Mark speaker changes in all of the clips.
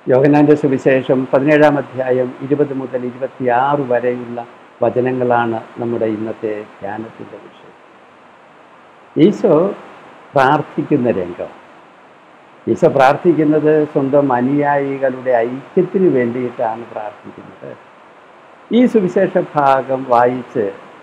Speaker 1: യോഹനാന്റെ സുവിശേഷം പതിനേഴാം അധ്യായം ഇരുപത് മുതൽ ഇരുപത്തിയാറ് വരെയുള്ള വചനങ്ങളാണ് നമ്മുടെ ഇന്നത്തെ ധ്യാനത്തിൻ്റെ വിഷയം ഈശോ പ്രാർത്ഥിക്കുന്ന രംഗം ഈശോ പ്രാർത്ഥിക്കുന്നത് സ്വന്തം അനുയായികളുടെ ഐക്യത്തിന് വേണ്ടിയിട്ടാണ് പ്രാർത്ഥിക്കുന്നത് ഈ സുവിശേഷ ഭാഗം വായിച്ച്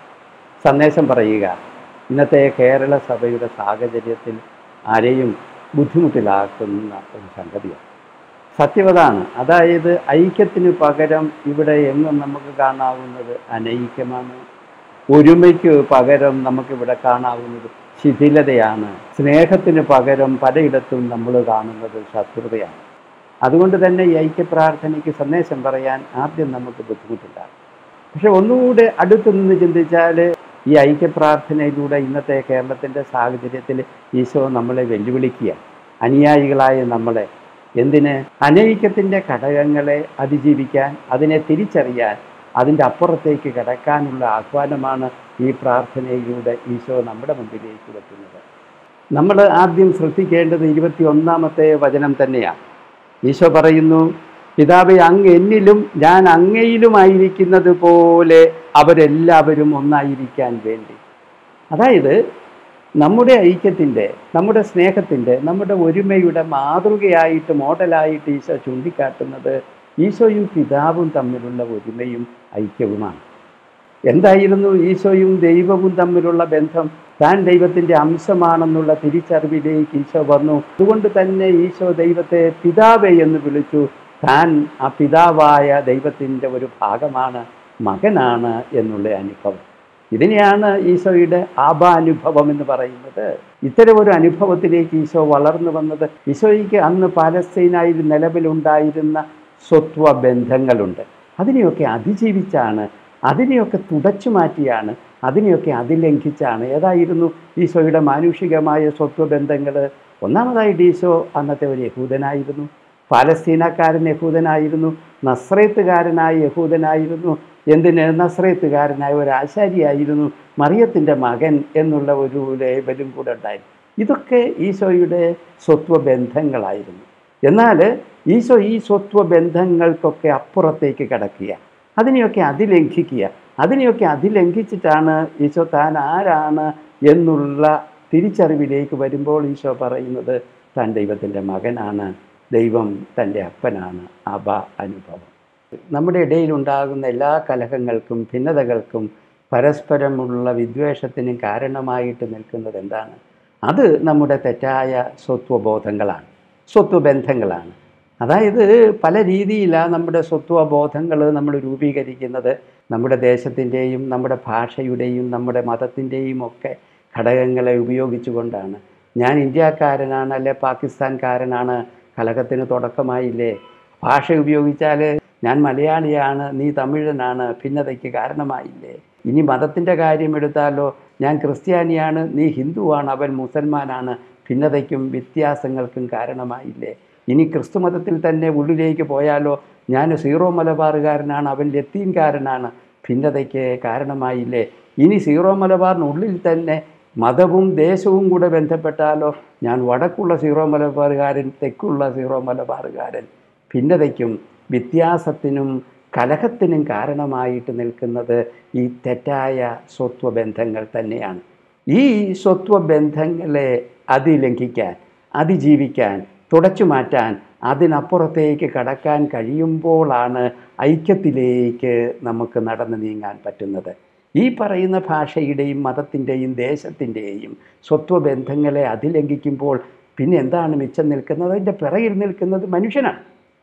Speaker 1: സന്ദേശം പറയുക ഇന്നത്തെ കേരള സഭയുടെ സാഹചര്യത്തിൽ ആരെയും ബുദ്ധിമുട്ടിലാക്കുന്ന ഒരു സംഗതിയാണ് സത്യവതാണ് അതായത് ഐക്യത്തിന് പകരം ഇവിടെ എങ്ങും നമുക്ക് കാണാവുന്നത് അനൈക്യമാണ് ഒരുമയ്ക്ക് പകരം നമുക്കിവിടെ കാണാവുന്നത് ശിഥിലതയാണ് സ്നേഹത്തിന് പകരം പലയിടത്തും നമ്മൾ കാണുന്നത് ശത്രുതയാണ് അതുകൊണ്ട് തന്നെ ഈ ഐക്യപ്രാർത്ഥനയ്ക്ക് സന്ദേശം പറയാൻ ആദ്യം നമുക്ക് ബുദ്ധിമുട്ടില്ല പക്ഷെ ഒന്നുകൂടെ അടുത്തു നിന്ന് ചിന്തിച്ചാൽ ഈ ഐക്യപ്രാർത്ഥനയിലൂടെ ഇന്നത്തെ കേരളത്തിൻ്റെ സാഹചര്യത്തിൽ ഈശോ നമ്മളെ വെല്ലുവിളിക്കുക അനുയായികളായ നമ്മളെ എന്തിന് അനൈക്യത്തിൻ്റെ ഘടകങ്ങളെ അതിജീവിക്കാൻ അതിനെ തിരിച്ചറിയാൻ അതിൻ്റെ അപ്പുറത്തേക്ക് കിടക്കാനുള്ള ആഹ്വാനമാണ് ഈ പ്രാർത്ഥനയിലൂടെ ഈശോ നമ്മുടെ മുമ്പിലേക്ക് വെക്കുന്നത് നമ്മൾ ആദ്യം ശ്രദ്ധിക്കേണ്ടത് ഇരുപത്തി ഒന്നാമത്തെ വചനം തന്നെയാണ് ഈശോ പറയുന്നു പിതാവെ അങ്ങ് എന്നിലും ഞാൻ അങ്ങയിലുമായിരിക്കുന്നത് പോലെ അവരെല്ലാവരും ഒന്നായിരിക്കാൻ വേണ്ടി അതായത് നമ്മുടെ ഐക്യത്തിൻ്റെ നമ്മുടെ സ്നേഹത്തിൻ്റെ നമ്മുടെ ഒരുമയുടെ മാതൃകയായിട്ട് മോഡലായിട്ട് ഈശോ ചൂണ്ടിക്കാട്ടുന്നത് ഈശോയും പിതാവും തമ്മിലുള്ള ഒരുമയും ഐക്യവുമാണ് എന്തായിരുന്നു ഈശോയും ദൈവവും തമ്മിലുള്ള ബന്ധം താൻ ദൈവത്തിൻ്റെ അംശമാണെന്നുള്ള തിരിച്ചറിവിലേക്ക് ഈശോ വന്നു അതുകൊണ്ട് തന്നെ ഈശോ ദൈവത്തെ പിതാവേ എന്ന് വിളിച്ചു താൻ ആ പിതാവായ ദൈവത്തിൻ്റെ ഒരു ഭാഗമാണ് മകനാണ് എന്നുള്ള അനുഭവം ഇതിനെയാണ് ഈശോയുടെ ആപാനുഭവം എന്ന് പറയുന്നത് ഇത്തരം ഒരു അനുഭവത്തിലേക്ക് ഈശോ വളർന്നു വന്നത് ഈശോയ്ക്ക് അന്ന് പാലസ്തീനായിൽ നിലവിലുണ്ടായിരുന്ന സ്വത്വ ബന്ധങ്ങളുണ്ട് അതിനെയൊക്കെ അതിജീവിച്ചാണ് അതിനെയൊക്കെ തുടച്ചു മാറ്റിയാണ് അതിനെയൊക്കെ അതിലംഘിച്ചാണ് ഏതായിരുന്നു ഈശോയുടെ മാനുഷികമായ സ്വത്വബന്ധങ്ങൾ ഒന്നാമതായിട്ട് ഈശോ അന്നത്തെ ഒരു യഹൂദനായിരുന്നു പാലസ്തീനക്കാരൻ യഹൂദനായിരുന്നു നസ്രേത്തുകാരനായ യഹൂദനായിരുന്നു എന്തിന് നസ്രേത്തുകാരനായ ഒരു ആശാരിയായിരുന്നു മറിയത്തിൻ്റെ മകൻ എന്നുള്ള ഒരു ലേബലും കൂടെ ഉണ്ടായിരുന്നു ഇതൊക്കെ ഈശോയുടെ സ്വത്വബന്ധങ്ങളായിരുന്നു എന്നാൽ ഈശോ ഈ സ്വത്വബന്ധങ്ങൾക്കൊക്കെ അപ്പുറത്തേക്ക് കിടക്കുക അതിനെയൊക്കെ അതിലംഘിക്കുക അതിനെയൊക്കെ അതിലംഘിച്ചിട്ടാണ് ഈശോ താൻ ആരാണ് എന്നുള്ള തിരിച്ചറിവിലേക്ക് വരുമ്പോൾ ഈശോ പറയുന്നത് താൻ ദൈവത്തിൻ്റെ മകനാണ് ദൈവം തൻ്റെ അപ്പനാണ് അബ അനുഭവം നമ്മുടെ ഇടയിലുണ്ടാകുന്ന എല്ലാ കലഹങ്ങൾക്കും ഭിന്നതകൾക്കും പരസ്പരമുള്ള വിദ്വേഷത്തിനും കാരണമായിട്ട് നിൽക്കുന്നത് എന്താണ് അത് നമ്മുടെ തെറ്റായ സ്വത്വബോധങ്ങളാണ് സ്വത്വബന്ധങ്ങളാണ് അതായത് പല രീതിയിലാണ് നമ്മുടെ സ്വത്വബോധങ്ങൾ നമ്മൾ രൂപീകരിക്കുന്നത് നമ്മുടെ ദേശത്തിൻ്റെയും നമ്മുടെ ഭാഷയുടെയും നമ്മുടെ മതത്തിൻ്റെയും ഒക്കെ ഘടകങ്ങളെ ഉപയോഗിച്ചുകൊണ്ടാണ് ഞാൻ ഇന്ത്യക്കാരനാണ് അല്ലെ പാകിസ്ഥാൻകാരനാണ് കലഹത്തിന് തുടക്കമായില്ലേ ഭാഷ ഉപയോഗിച്ചാൽ ഞാൻ മലയാളിയാണ് നീ തമിഴനാണ് ഭിന്നതയ്ക്ക് കാരണമായില്ലേ ഇനി മതത്തിൻ്റെ കാര്യം എടുത്താലോ ഞാൻ ക്രിസ്ത്യാനിയാണ് നീ ഹിന്ദുവാണ് അവൻ മുസൽമാനാണ് ഭിന്നതയ്ക്കും വ്യത്യാസങ്ങൾക്കും കാരണമായില്ലേ ഇനി ക്രിസ്തു മതത്തിൽ തന്നെ ഉള്ളിലേക്ക് പോയാലോ ഞാൻ സീറോ മലബാറുകാരനാണ് അവൻ ലത്തീൻകാരനാണ് ഭിന്നതയ്ക്ക് കാരണമായില്ലേ ഇനി സീറോ മലബാറിനുള്ളിൽ തന്നെ മതവും ദേശവും കൂടെ ബന്ധപ്പെട്ടാലോ ഞാൻ വടക്കുള്ള സീറോ മലബാറുകാരൻ തെക്കുള്ള സീറോ മലബാറുകാരൻ ഭിന്നതയ്ക്കും വ്യത്യാസത്തിനും കലഹത്തിനും കാരണമായിട്ട് നിൽക്കുന്നത് ഈ തെറ്റായ സ്വത്വബന്ധങ്ങൾ തന്നെയാണ് ഈ സ്വത്വബന്ധങ്ങളെ അതിലംഘിക്കാൻ അതിജീവിക്കാൻ തുടച്ചു മാറ്റാൻ അതിനപ്പുറത്തേക്ക് കടക്കാൻ കഴിയുമ്പോഴാണ് ഐക്യത്തിലേക്ക് നമുക്ക് നടന്നു നീങ്ങാൻ പറ്റുന്നത് ഈ പറയുന്ന ഭാഷയുടെയും മതത്തിൻ്റെയും ദേശത്തിൻ്റെയും സ്വത്വബന്ധങ്ങളെ അതിലംഘിക്കുമ്പോൾ പിന്നെ എന്താണ് മിച്ചം നിൽക്കുന്നത് അതിൻ്റെ പിറകിൽ നിൽക്കുന്നത് മനുഷ്യനാണ്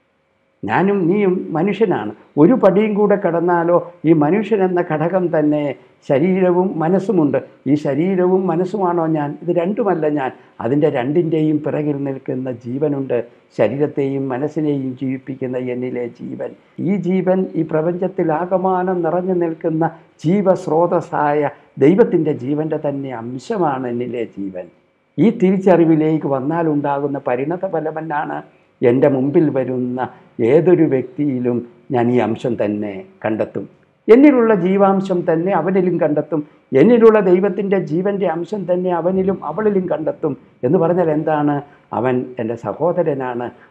Speaker 1: ഞാനും നീയും മനുഷ്യനാണ് ഒരു പടിയും കൂടെ കടന്നാലോ ഈ മനുഷ്യൻ എന്ന ഘടകം തന്നെ ശരീരവും മനസ്സുമുണ്ട് ഈ ശരീരവും മനസ്സുമാണോ ഞാൻ ഇത് രണ്ടുമല്ല ഞാൻ അതിൻ്റെ രണ്ടിൻ്റെയും പിറകിൽ നിൽക്കുന്ന ജീവനുണ്ട് ശരീരത്തെയും മനസ്സിനെയും ജീവിപ്പിക്കുന്ന എന്നിലെ ജീവൻ ഈ ജീവൻ ഈ പ്രപഞ്ചത്തിൽ ആകമാനം നിറഞ്ഞു നിൽക്കുന്ന ജീവസ്രോതസ്സായ ദൈവത്തിൻ്റെ ജീവൻ്റെ തന്നെ അംശമാണ് എന്നിലെ ജീവൻ ഈ തിരിച്ചറിവിലേക്ക് വന്നാൽ ഉണ്ടാകുന്ന പരിണത ഫലമെന്നാണ് എൻ്റെ മുമ്പിൽ വരുന്ന ഏതൊരു വ്യക്തിയിലും ഞാൻ ഈ അംശം തന്നെ കണ്ടെത്തും എന്നിലുള്ള ജീവാംശം തന്നെ അവനിലും കണ്ടെത്തും എന്നിലുള്ള ദൈവത്തിൻ്റെ ജീവൻ്റെ അംശം തന്നെ അവനിലും അവളിലും കണ്ടെത്തും എന്ന് പറഞ്ഞാൽ എന്താണ് അവൻ എൻ്റെ സഹോദരനാണ്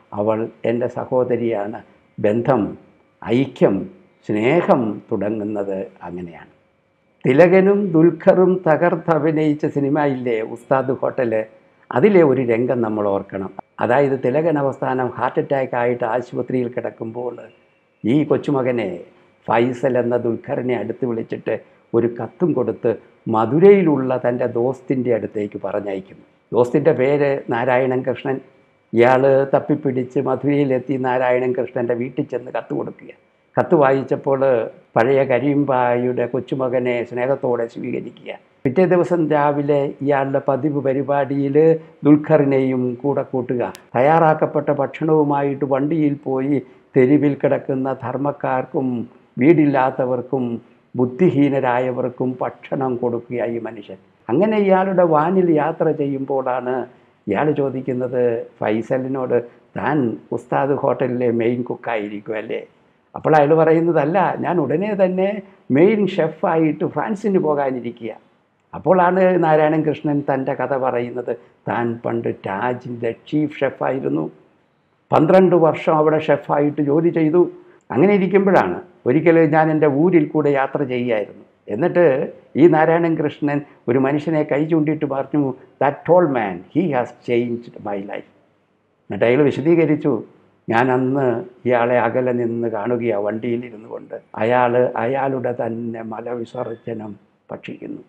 Speaker 1: അവൾ എൻ്റെ സഹോദരിയാണ് ബന്ധം ഐക്യം സ്നേഹം തുടങ്ങുന്നത് അങ്ങനെയാണ് തിലകനും ദുൽഖറും തകർത്തഭിനയിച്ച സിനിമ ഇല്ലേ ഉസ്താദ് ഹോട്ടല് അതിലെ ഒരു രംഗം നമ്മൾ ഓർക്കണം അതായത് തിലകൻ അവസാനം ഹാർട്ട് അറ്റാക്ക് ആയിട്ട് ആശുപത്രിയിൽ കിടക്കുമ്പോൾ ഈ കൊച്ചുമകനെ ഫൈസൽ എന്ന ദുൽഖറിനെ അടുത്ത് വിളിച്ചിട്ട് ഒരു കത്തും കൊടുത്ത് മധുരയിലുള്ള തൻ്റെ ദോസ്തിൻ്റെ അടുത്തേക്ക് പറഞ്ഞയക്കുന്നു ദോസ്തിൻ്റെ പേര് നാരായണൻ കൃഷ്ണൻ ഇയാൾ തപ്പിപ്പിടിച്ച് മധുരയിലെത്തി നാരായണൻ കൃഷ്ണൻ്റെ വീട്ടിൽ ചെന്ന് കത്ത് കൊടുക്കുക കത്ത് വായിച്ചപ്പോൾ പഴയ കരിമ്പായുടെ കൊച്ചുമകനെ സ്നേഹത്തോടെ സ്വീകരിക്കുക പിറ്റേ ദിവസം രാവിലെ ഇയാളുടെ പതിവ് പരിപാടിയിൽ ദുൽഖറിനെയും കൂടെ കൂട്ടുക തയ്യാറാക്കപ്പെട്ട ഭക്ഷണവുമായിട്ട് വണ്ടിയിൽ പോയി തെരുവിൽ കിടക്കുന്ന ധർമ്മക്കാർക്കും വീടില്ലാത്തവർക്കും ബുദ്ധിഹീനരായവർക്കും ഭക്ഷണം കൊടുക്കുക ഈ മനുഷ്യൻ അങ്ങനെ ഇയാളുടെ വാനിൽ യാത്ര ചെയ്യുമ്പോഴാണ് ഇയാൾ ചോദിക്കുന്നത് ഫൈസലിനോട് താൻ ഉസ്താദ് ഹോട്ടലിലെ മെയിൻ കുക്കായിരിക്കും അല്ലേ അപ്പോൾ അയാൾ പറയുന്നതല്ല ഞാൻ ഉടനെ തന്നെ മെയിൻ ഷെഫായിട്ട് ഫ്രാൻസിന് പോകാനിരിക്കുക അപ്പോഴാണ് നാരായണൻ കൃഷ്ണൻ തൻ്റെ കഥ പറയുന്നത് താൻ പണ്ട് ടാജിൻ്റെ ചീഫ് ഷെഫായിരുന്നു പന്ത്രണ്ട് വർഷം അവിടെ ഷെഫായിട്ട് ജോലി ചെയ്തു അങ്ങനെ ഇരിക്കുമ്പോഴാണ് ഒരിക്കൽ ഞാൻ എൻ്റെ ഊരിൽ കൂടെ യാത്ര ചെയ്യുമായിരുന്നു എന്നിട്ട് ഈ നാരായണൻ കൃഷ്ണൻ ഒരു മനുഷ്യനെ കൈ ചൂണ്ടിയിട്ട് പറഞ്ഞു that tall man he has changed my life എന്നിട്ട് അയാൾ വിശദീകരിച്ചു ഞാൻ അന്ന് ഇയാളെ അകലെ നിന്ന് കാണുകയാണ് വണ്ടിയിലിരുന്നു കൊണ്ട് അയാൾ അയാളുടെ തന്നെ മലവിസർജനം ഭക്ഷിക്കുന്നു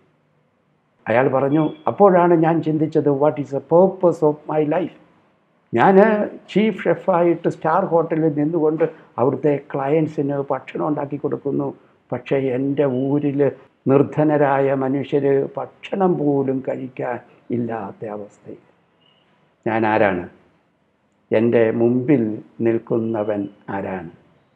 Speaker 1: അയാൾ പറഞ്ഞു അപ്പോഴാണ് ഞാൻ ചിന്തിച്ചത് what is a purpose of my life ഞാൻ ചീഫ് ഷെഫായിട്ട് സ്റ്റാർ ഹോട്ടലിൽ നിന്നുകൊണ്ട് അവിടുത്തെ ക്ലയൻസിന് ഭക്ഷണം ഉണ്ടാക്കി കൊടുക്കുന്നു പക്ഷേ എൻ്റെ ഊരിൽ നിർധനരായ മനുഷ്യർ ഭക്ഷണം പോലും കഴിക്കാൻ ഇല്ലാത്ത അവസ്ഥയിൽ ഞാൻ ആരാണ് എൻ്റെ മുമ്പിൽ നിൽക്കുന്നവൻ ആരാണ്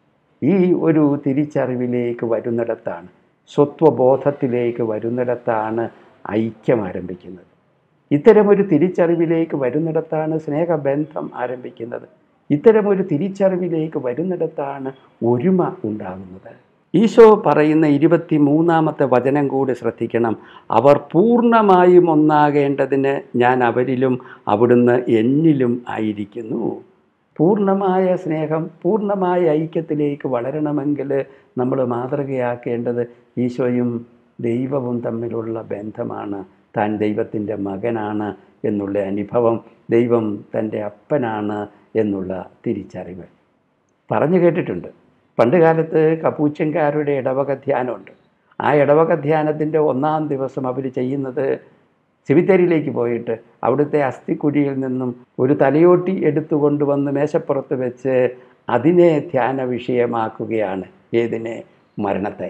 Speaker 1: ഈ ഒരു തിരിച്ചറിവിലേക്ക് വരുന്നിടത്താണ് സ്വത്വബോധത്തിലേക്ക് വരുന്നിടത്താണ് ഐക്യം ആരംഭിക്കുന്നത് ഇത്തരമൊരു തിരിച്ചറിവിലേക്ക് വരുന്നിടത്താണ് സ്നേഹബന്ധം ആരംഭിക്കുന്നത് ഇത്തരമൊരു തിരിച്ചറിവിലേക്ക് വരുന്നിടത്താണ് ഒരുമ ഉണ്ടാകുന്നത് ഈശോ പറയുന്ന ഇരുപത്തി മൂന്നാമത്തെ വചനം കൂടി ശ്രദ്ധിക്കണം അവർ പൂർണ്ണമായും ഒന്നാകേണ്ടതിന് ഞാൻ അവരിലും അവിടുന്ന് എന്നിലും ആയിരിക്കുന്നു പൂർണ്ണമായ സ്നേഹം പൂർണ്ണമായ ഐക്യത്തിലേക്ക് വളരണമെങ്കിൽ നമ്മൾ മാതൃകയാക്കേണ്ടത് ഈശോയും ദൈവവും തമ്മിലുള്ള ബന്ധമാണ് താൻ ദൈവത്തിൻ്റെ മകനാണ് എന്നുള്ള അനുഭവം ദൈവം തൻ്റെ അപ്പനാണ് എന്നുള്ള തിരിച്ചറിവ് പറഞ്ഞു കേട്ടിട്ടുണ്ട് പണ്ട് കാലത്ത് കപ്പൂച്ചൻകാരുടെ ഇടവക ധ്യാനമുണ്ട് ആ ഇടവക ധ്യാനത്തിൻ്റെ ഒന്നാം ദിവസം അവർ ചെയ്യുന്നത് സിമിത്തേരിയിലേക്ക് പോയിട്ട് അവിടുത്തെ അസ്ഥിക്കുഴിയിൽ നിന്നും ഒരു തലയോട്ടി എടുത്തുകൊണ്ടുവന്ന് മേശപ്പുറത്ത് വെച്ച് അതിനെ ധ്യാന വിഷയമാക്കുകയാണ് ഏതിനെ മരണത്തെ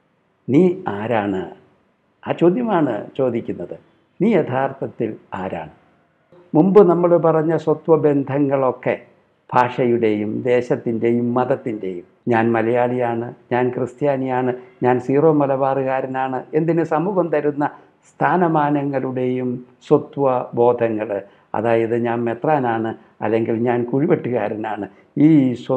Speaker 1: നീ ആരാണ് ആ ചോദ്യമാണ് ചോദിക്കുന്നത് നീ യഥാർത്ഥത്തിൽ ആരാണ് മുമ്പ് നമ്മൾ പറഞ്ഞ സ്വത്വബന്ധങ്ങളൊക്കെ ഭാഷയുടെയും ദേശത്തിൻ്റെയും മതത്തിൻ്റെയും ഞാൻ മലയാളിയാണ് ഞാൻ ക്രിസ്ത്യാനിയാണ് ഞാൻ സീറോ മലബാറുകാരനാണ് എന്തിന് സമൂഹം തരുന്ന സ്ഥാനമാനങ്ങളുടെയും സ്വത്വബോധങ്ങൾ അതായത് ഞാൻ മെത്രാനാണ് അല്ലെങ്കിൽ ഞാൻ കുഴിവെട്ടുകാരനാണ് ഈ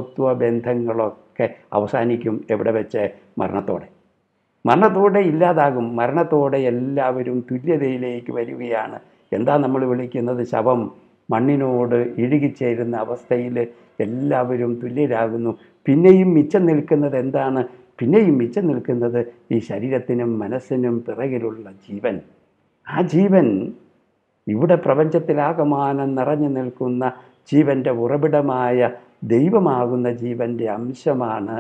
Speaker 1: സ്വത്വബന്ധങ്ങളൊക്കെ അവസാനിക്കും എവിടെ വെച്ച് മരണത്തോടെ മരണത്തോടെ ഇല്ലാതാകും മരണത്തോടെ എല്ലാവരും തുല്യതയിലേക്ക് വരികയാണ് എന്താ നമ്മൾ വിളിക്കുന്നത് ശവം മണ്ണിനോട് ഇഴുകിച്ചേരുന്ന അവസ്ഥയിൽ എല്ലാവരും തുല്യരാകുന്നു പിന്നെയും മിച്ചം നിൽക്കുന്നത് എന്താണ് പിന്നെയും മിച്ചം നിൽക്കുന്നത് ഈ ശരീരത്തിനും മനസ്സിനും പിറകിലുള്ള ജീവൻ ആ ജീവൻ ഇവിടെ പ്രപഞ്ചത്തിലാകമാനം നിറഞ്ഞു നിൽക്കുന്ന ജീവൻ്റെ ഉറവിടമായ ദൈവമാകുന്ന ജീവൻ്റെ അംശമാണ്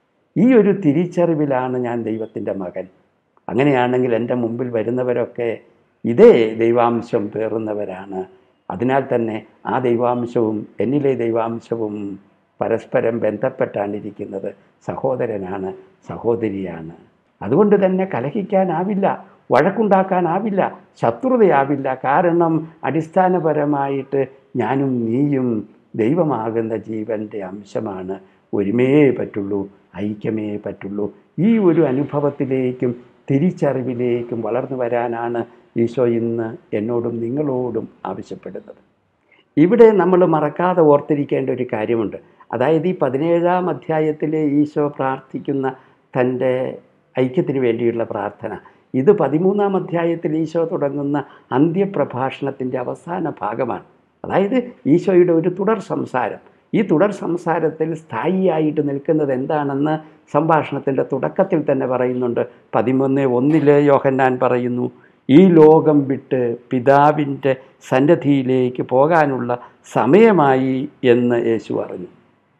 Speaker 1: ഈ ഒരു തിരിച്ചറിവിലാണ് ഞാൻ ദൈവത്തിൻ്റെ മകൻ അങ്ങനെയാണെങ്കിൽ എൻ്റെ മുമ്പിൽ വരുന്നവരൊക്കെ ഇതേ ദൈവാംശം പേറുന്നവരാണ് അതിനാൽ തന്നെ ആ ദൈവാംശവും എന്നിലെ ദൈവാംശവും പരസ്പരം ബന്ധപ്പെട്ടാണ് ഇരിക്കുന്നത് സഹോദരനാണ് സഹോദരിയാണ് അതുകൊണ്ട് തന്നെ കലഹിക്കാനാവില്ല വഴക്കുണ്ടാക്കാനാവില്ല ശത്രുതയാവില്ല കാരണം അടിസ്ഥാനപരമായിട്ട് ഞാനും നീയും ദൈവമാകുന്ന ജീവൻ്റെ അംശമാണ് ഒരുമയേ പറ്റുള്ളൂ ഐക്യമേ പറ്റുള്ളൂ ഈ ഒരു അനുഭവത്തിലേക്കും തിരിച്ചറിവിലേക്കും വളർന്നു വരാനാണ് ഈശോ ഇന്ന് എന്നോടും നിങ്ങളോടും ആവശ്യപ്പെടുന്നത് ഇവിടെ നമ്മൾ മറക്കാതെ ഓർത്തിരിക്കേണ്ട ഒരു കാര്യമുണ്ട് അതായത് ഈ പതിനേഴാം അധ്യായത്തിലെ ഈശോ പ്രാർത്ഥിക്കുന്ന തൻ്റെ ഐക്യത്തിന് വേണ്ടിയുള്ള പ്രാർത്ഥന ഇത് പതിമൂന്നാം അധ്യായത്തിൽ ഈശോ തുടങ്ങുന്ന അന്ത്യപ്രഭാഷണത്തിൻ്റെ അവസാന ഭാഗമാണ് അതായത് ഈശോയുടെ ഒരു തുടർ സംസാരം ഈ തുടർ സംസാരത്തിൽ സ്ഥായിയായിട്ട് നിൽക്കുന്നത് എന്താണെന്ന് സംഭാഷണത്തിൻ്റെ തുടക്കത്തിൽ തന്നെ പറയുന്നുണ്ട് പതിമൂന്ന് ഒന്നില് യോഹന്നാൻ പറയുന്നു ഈ ലോകം വിട്ട് പിതാവിൻ്റെ സന്നദ്ധിയിലേക്ക് പോകാനുള്ള സമയമായി എന്ന് യേശു പറഞ്ഞു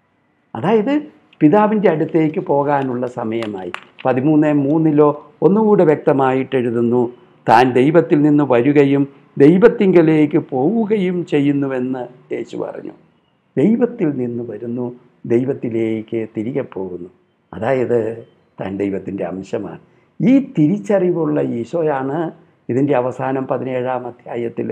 Speaker 1: അതായത് പിതാവിൻ്റെ അടുത്തേക്ക് പോകാനുള്ള സമയമായി പതിമൂന്ന് മൂന്നിലോ ഒന്നുകൂടെ വ്യക്തമായിട്ട് എഴുതുന്നു താൻ ദൈവത്തിൽ നിന്ന് വരികയും ദൈവത്തിങ്കലേക്ക് പോവുകയും ചെയ്യുന്നുവെന്ന് യേശു പറഞ്ഞു ദൈവത്തിൽ നിന്ന് വരുന്നു ദൈവത്തിലേക്ക് തിരികെ പോകുന്നു അതായത് താൻ ദൈവത്തിൻ്റെ അംശമാണ് ഈ തിരിച്ചറിവുള്ള ഈശോയാണ് ഇതിൻ്റെ അവസാനം പതിനേഴാം അധ്യായത്തിൽ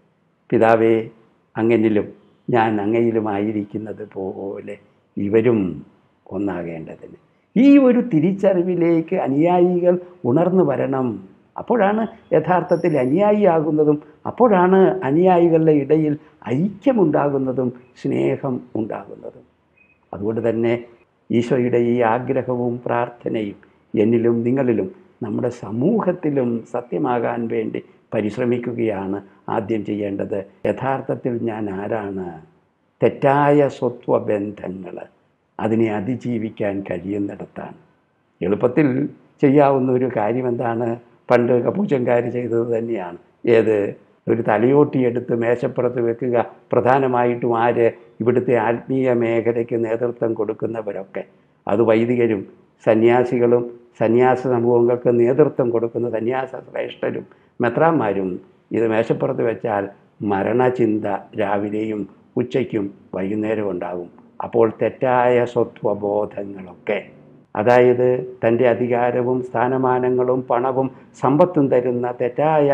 Speaker 1: പിതാവേ അങ്ങനിലും ഞാൻ അങ്ങയിലുമായിരിക്കുന്നത് പോലെ ഇവരും ഒന്നാകേണ്ടതിന് ഈ ഒരു തിരിച്ചറിവിലേക്ക് അനുയായികൾ ഉണർന്നു വരണം അപ്പോഴാണ് യഥാർത്ഥത്തിൽ അനുയായിയാകുന്നതും അപ്പോഴാണ് അനുയായികളുടെ ഇടയിൽ ഐക്യമുണ്ടാകുന്നതും സ്നേഹം ഉണ്ടാകുന്നതും അതുകൊണ്ട് തന്നെ ഈശോയുടെ ഈ ആഗ്രഹവും പ്രാർത്ഥനയും എന്നിലും നിങ്ങളിലും നമ്മുടെ സമൂഹത്തിലും സത്യമാകാൻ വേണ്ടി പരിശ്രമിക്കുകയാണ് ആദ്യം ചെയ്യേണ്ടത് യഥാർത്ഥത്തിൽ ഞാൻ ആരാണ് തെറ്റായ സ്വത്വ ബന്ധങ്ങൾ അതിനെ അതിജീവിക്കാൻ കഴിയുന്നിടത്താണ് എളുപ്പത്തിൽ ചെയ്യാവുന്ന ഒരു കാര്യം എന്താണ് പണ്ട് കപ്പൂച്ചൻകാർ ചെയ്തത് തന്നെയാണ് ഏത് ഒരു തലയോട്ടിയെടുത്ത് മേശപ്പുറത്ത് വെക്കുക പ്രധാനമായിട്ടും ആര് ഇവിടുത്തെ ആത്മീയ മേഖലയ്ക്ക് നേതൃത്വം കൊടുക്കുന്നവരൊക്കെ അത് വൈദികരും സന്യാസികളും സന്യാസ സമൂഹങ്ങൾക്ക് നേതൃത്വം കൊടുക്കുന്ന സന്യാസ ശ്രേഷ്ഠരും മെത്രാന്മാരും ഇത് മേശപ്പുറത്ത് വെച്ചാൽ മരണചിന്ത രാവിലെയും ഉച്ചയ്ക്കും വൈകുന്നേരവും ഉണ്ടാകും അപ്പോൾ തെറ്റായ സ്വത്വബോധങ്ങളൊക്കെ അതായത് തൻ്റെ അധികാരവും സ്ഥാനമാനങ്ങളും പണവും സമ്പത്തും തരുന്ന തെറ്റായ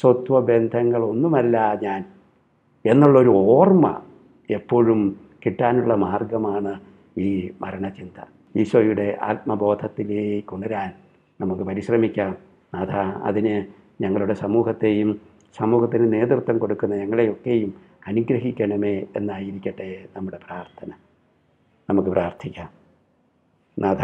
Speaker 1: സ്വത്വബന്ധങ്ങളൊന്നുമല്ല ഞാൻ എന്നുള്ളൊരു ഓർമ്മ എപ്പോഴും കിട്ടാനുള്ള മാർഗമാണ് ഈ മരണചിന്ത ഈശോയുടെ ആത്മബോധത്തിലേക്ക് ഉണരാൻ നമുക്ക് പരിശ്രമിക്കാം നാഥ അതിന് ഞങ്ങളുടെ സമൂഹത്തെയും സമൂഹത്തിന് നേതൃത്വം കൊടുക്കുന്ന ഞങ്ങളെയൊക്കെയും അനുഗ്രഹിക്കണമേ എന്നായിരിക്കട്ടെ നമ്മുടെ പ്രാർത്ഥന നമുക്ക് പ്രാർത്ഥിക്കാം നാഥ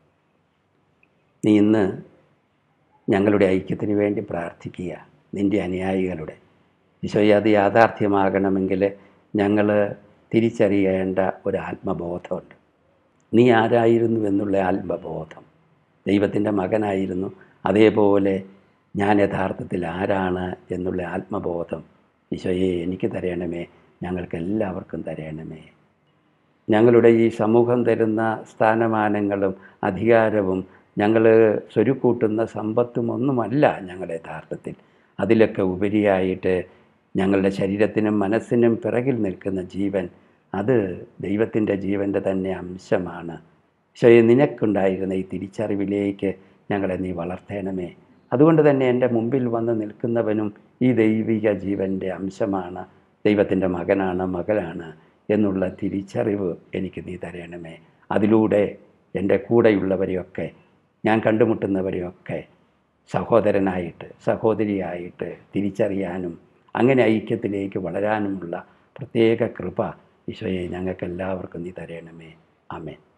Speaker 1: നീ ഇന്ന് ഞങ്ങളുടെ ഐക്യത്തിന് വേണ്ടി പ്രാർത്ഥിക്കുക നിൻ്റെ അനുയായികളുടെ ഈശോയെ അത് യാഥാർത്ഥ്യമാകണമെങ്കിൽ ഞങ്ങൾ തിരിച്ചറിയേണ്ട ഒരു ആത്മബോധമുണ്ട് നീ ആരായിരുന്നു എന്നുള്ള ആത്മബോധം ദൈവത്തിൻ്റെ മകനായിരുന്നു അതേപോലെ ഞാൻ യഥാർത്ഥത്തിൽ ആരാണ് എന്നുള്ള ആത്മബോധം ഈശോയെ എനിക്ക് തരണമേ ഞങ്ങൾക്കെല്ലാവർക്കും തരണമേ ഞങ്ങളുടെ ഈ സമൂഹം തരുന്ന സ്ഥാനമാനങ്ങളും അധികാരവും ഞങ്ങൾ സ്വരുക്കൂട്ടുന്ന സമ്പത്തും ഒന്നുമല്ല ഞങ്ങളുടെ യഥാർത്ഥത്തിൽ അതിലൊക്കെ ഉപരിയായിട്ട് ഞങ്ങളുടെ ശരീരത്തിനും മനസ്സിനും പിറകിൽ നിൽക്കുന്ന ജീവൻ അത് ദൈവത്തിൻ്റെ ജീവൻ്റെ തന്നെ അംശമാണ് ഈശോയെ നിനക്കുണ്ടായിരുന്ന ഈ തിരിച്ചറിവിലേക്ക് ഞങ്ങളെ നീ വളർത്തേണമേ അതുകൊണ്ട് തന്നെ എൻ്റെ മുമ്പിൽ വന്ന് നിൽക്കുന്നവനും ഈ ദൈവിക ജീവൻ്റെ അംശമാണ് ദൈവത്തിൻ്റെ മകനാണ് മകളാണ് എന്നുള്ള തിരിച്ചറിവ് എനിക്ക് നീ തരണമേ അതിലൂടെ എൻ്റെ കൂടെയുള്ളവരെയൊക്കെ ഞാൻ കണ്ടുമുട്ടുന്നവരെയൊക്കെ സഹോദരനായിട്ട് സഹോദരിയായിട്ട് തിരിച്ചറിയാനും അങ്ങനെ ഐക്യത്തിലേക്ക് വളരാനുമുള്ള പ്രത്യേക കൃപ ഈശോയെ ഞങ്ങൾക്ക് എല്ലാവർക്കും നീ തരണമേ ആമേൻ